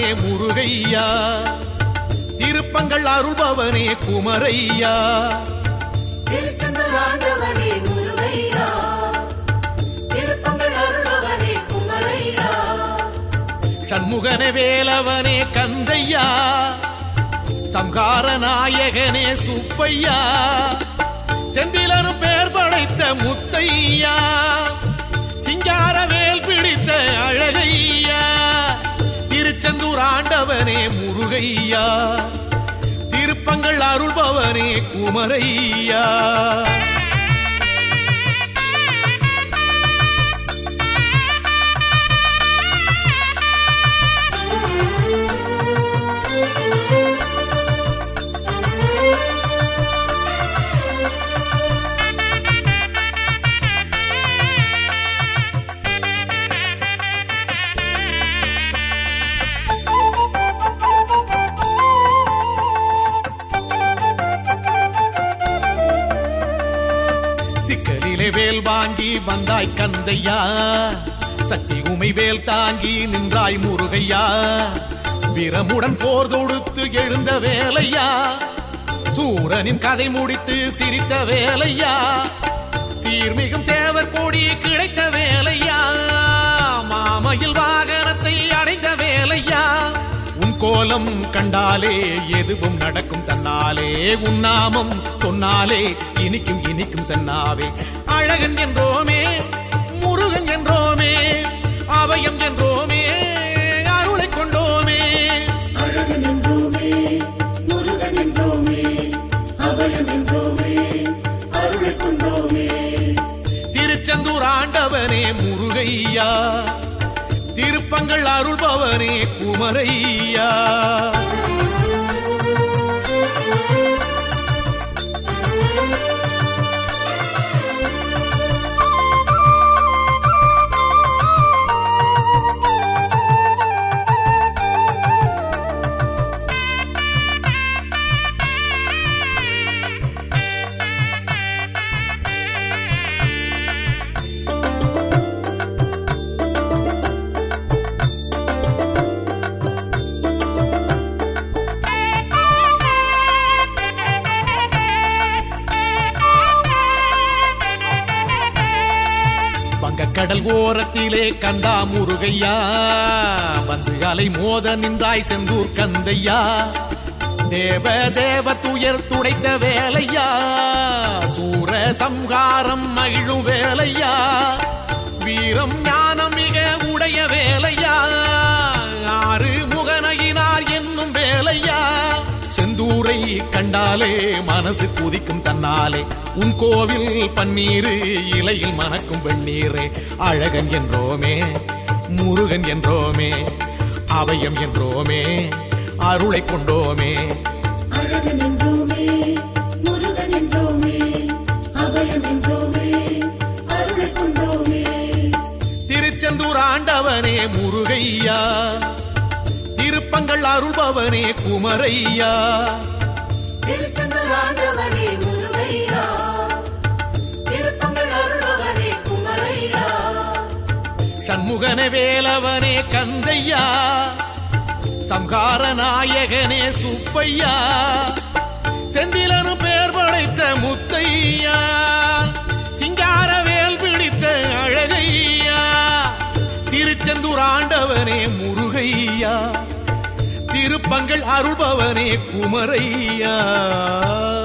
முருகையா திருப்பங்கள் அருள்பவனே குமரையா திருச்செந்தூர் ஆண்டவனே முருகையா திருப்பங்கள் அருள்பவனே குமரையா சண்முகன வேலவனே கந்தையா சம்ஹார நாயகனே சுப்பையா செந்திலனும் பேர் படைத்த முத்தையா சிங்கார வேல் பிடித்த அழகையா திருச்செந்தூர் ஆண்டவனே முருகையா திருப்பங்கள் அருள்பவனே குமரையா சிக்கலிலே வேல் வாங்கி வந்தாய் கந்தையா சக்தி உமை வேல் தாங்கி நின்றாய் முருகையா வீரமுடன் போர் தொடுத்து எழுந்த வேலையா சூரனின் கதை முடித்து சிரித்த வேலையா சீர்மிகும் சேவர் கொடி கிடைத்த வேலையா மாமையில் வாகனத்தை அடைந்த வேலையா உன் கோலம் கண்டாலே எதுவும் நடக்கும் தன்னாலே உன் நாமம் சொன்னாலே இனிக்கும் இனிக்கும் சென்னாவே அழகன் என்றோமே முருகன் என்றோமே அபயம் என்றோமே அருளை கொண்டோமே அழகன் என்றோமே முருகன் என்றோமே அபயம் என்றோமே அருளை கொண்டோமே திருச்செந்தூர் ஆண்டவனே முருகையா திருப்பங்கள் அருள்பவனே குமரையா வங்கக்கடல் ஓரத்திலே கண்டா முருகையா வந்து அலை மோத நின்றாய் செந்தூர் கந்தையா தேவ தேவ துயர் துடைத்த வேலையா சூர சம்ஹாரம் மகிழும் வேலையா வீரம் ஞானம் மிக உடைய வேலையா ஆறு முகனகினார் என்னும் வேலையா செந்தூரை கண்டாலே மனசு குதிக்கும் தன்னாலே உன் கோவில் பன்னீரு இலையில் மணக்கும் வெண்ணீரே அழகன் என்றோமே முருகன் என்றோமே அபயம் என்றோமே அருளை கொண்டோமே அழகன் என்றோமே முருகன் என்றோமே அபயம் என்றோமே அருளை கொண்டோமே திருச்செந்தூர் ஆண்டவனே முருகையா திருப்பங்கள் அருள்பவனே குமரையா திருச்செந்தூர் ஆண்டவனே முருகையா திருப்பங்கள் அருள்பவனே குமரையா சண்முகன வேலவனே கந்தையா சம்ஹார நாயகனே சுப்பையா செந்திலனும் பேர் படைத்த முத்தையா சிங்கார வேல் பிடித்த அழகையா திருச்செந்தூர் ஆண்டவனே முருகையா திருப்பங்கள் அருள்பவனே குமரையா